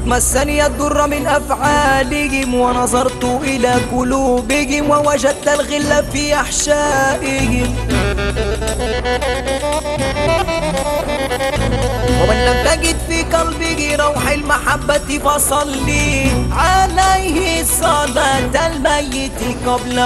مسني الضر من أفعالهم ونظرت إلى قلوبهم ووجدت الغل في أحشائهم ومن لم تجد في قلبه روح المحبة فصلي عليه صلاة الميت قبل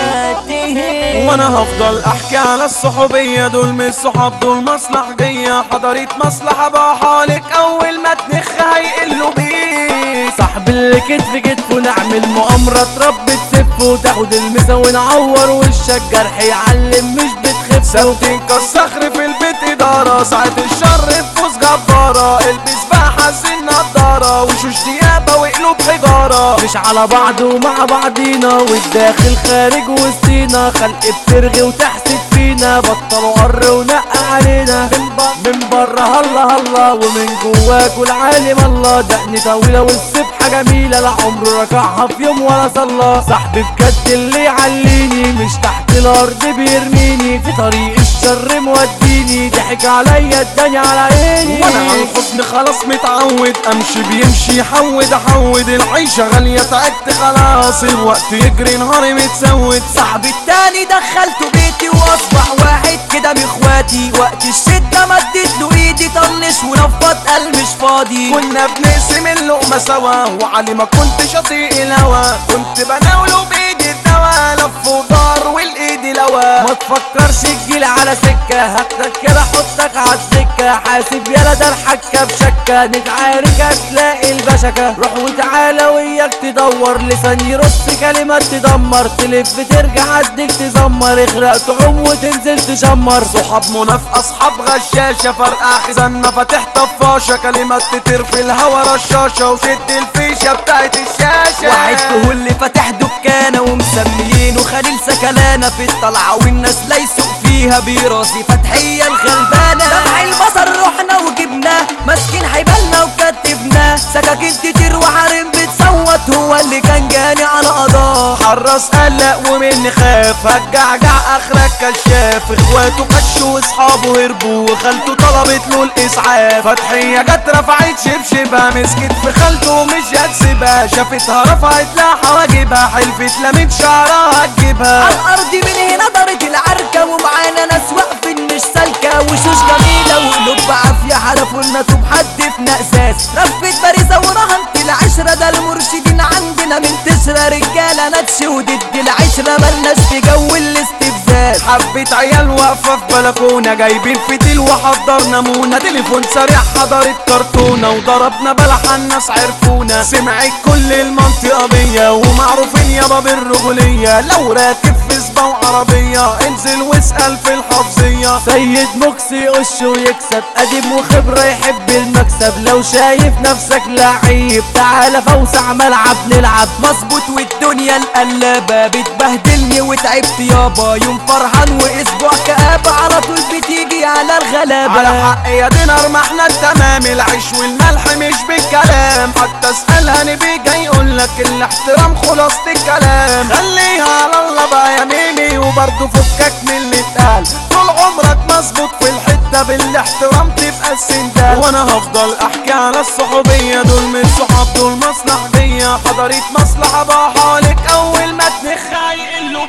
وفاته وانا هفضل احكي على الصحوبية دول مش صحاب دول مصلحجية حضرت مصلحة بحالك اول ما تنخ هيقلوا بيه صاحب اللي كتف كتف ونعمل مؤامرة تربي تسف وتاخد المسا ونعور وشك جرح يعلم مش بتخف ثابتين كالصخر في البيت ادارة ساعة الشر تفوز جبارة البس بقى حاسين نضارة وشوش ديابة وقلوب حجارة مش على بعض ومع بعضينا والداخل خارج وسطينا خلق بترغي وتحسد فينا بطلوا قر ونقى علينا من ب- من بره هلا هلا ومن جواك والعالم الله دقني طويلة والسبحة جميلة لا عمره ركعها في يوم ولا صلى صاحبي بجد اللي يعليني مش تحت الارض بيرميني في طريق الشر موديني ضحك عليا اداني على عيني وانا على الحزن خلاص متعود امشي بيمشي يحود احود العيشة غالية تعبت خلاص الوقت يجري نهاري متسود صاحبي التاني دخلته بيتي واصبح واحد كده من اخواتي وقت الشدة مدت له ايدي طنش ونفض قال مش فاضي كنا بنقسم اللقمة سوا وعلي ما كنتش اطيق الهوا كنت بناوله بايدي الدوا لف ودار والايد لوا ما تفكرش تجيلي على سكة هاخدك كده احطك عالسكة حاسب يلا ده الحكة بشكة نتعارك هتلاقي البشكة روح وتعالى وياك تدور لسان يرص كلمات تدمر تلف ترجع اديك تزمر اغرق تعوم وتنزل تشمر صحاب منافقة اصحاب غشاشة فرقع خزان مفاتيح طفاشة كلمات تطير في الهوا رشاشة وشد الفيشة بتاعت الشاشة واحد هو اللي فاتح دكانة ومسميينه خليل سكلانة في الطلعة والناس ليسوا فيها براسي فتحية الغلبانة لمع البصر رحنا وجبناه ماسكين حيبالنا وكتبناه سكاكين كتير وحريم بتصوت هو اللي كان جاني على قضاه حراس قلق ومني خاف هتجعجع اخرك كشاف اخواته كشوا واصحابه هربوا وخالته طلبت له الاسعاف فتحية جت رفعت شبشبها مسكت في خالته ومش هتسيبها شافتها رفعت لها حواجبها حلفت لمت شعرها هتجيبها على الارض من هنا دارت العركة ومعانا ناس واقفين مش سالكة وشوش جميلة وقلوب بعافية حلفوا لنا طوب حد في نقساس رفت بارزة ورهنت العشرة ده المرشدين عندنا من تسرى رجالة نتش وضد العشرة ملناش في جو الاستفزاز حبة عيال واقفة في بلكونة جايبين فتيل وحضرنا مونة تليفون سريع حضرت كرتونة وضربنا بلح الناس عرفونا سمعت كل المنطقة بيا ومعروفين يابا بالرجولية لو راكب في سبا وعربية انزل واسأل في الحفظية سيد مكسي يقش ويكسب قديم وخبرة يحب المكسب لو شايف نفسك لعيب تعالى فوسع ملعب نلعب مظبوط والدنيا القلابة بتبهدلني وتعبت يابا يوم فرحان واسبوع كآبة على طول بتيجي على الغلابة على حق يا دينار ما احنا التمام العيش والملح مش بالكلام حتى اسألها نبي جاي يقولك الاحترام خلاصة الكلام خليها على الله بقى يا ميمي وبرضه فكك من اللي اتقال طول عمرك مظبوط في الحتة بالاحترام تبقى السندال وانا هفضل احكي على الصحوبية دول مش صحاب دول مصلحجية حضرت مصلحة بقى حالك اول ما تنخ هيقلوا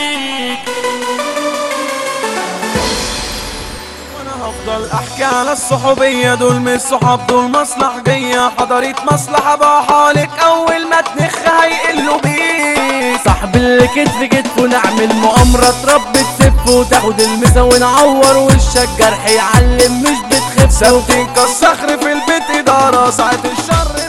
بيك وانا هفضل احكي على الصحوبية دول مش صحاب دول مصلحجية حضرت مصلحة بقى حالك اول ما تنخ هيقلوا بيك صاحب اللي كتف كتف ونعمل مؤامرة تربي تسف وتاخد المسا ونعور وشك جرح يعلم مش بتخف ثابتين كالصخر في البيت ادارة ساعة الشر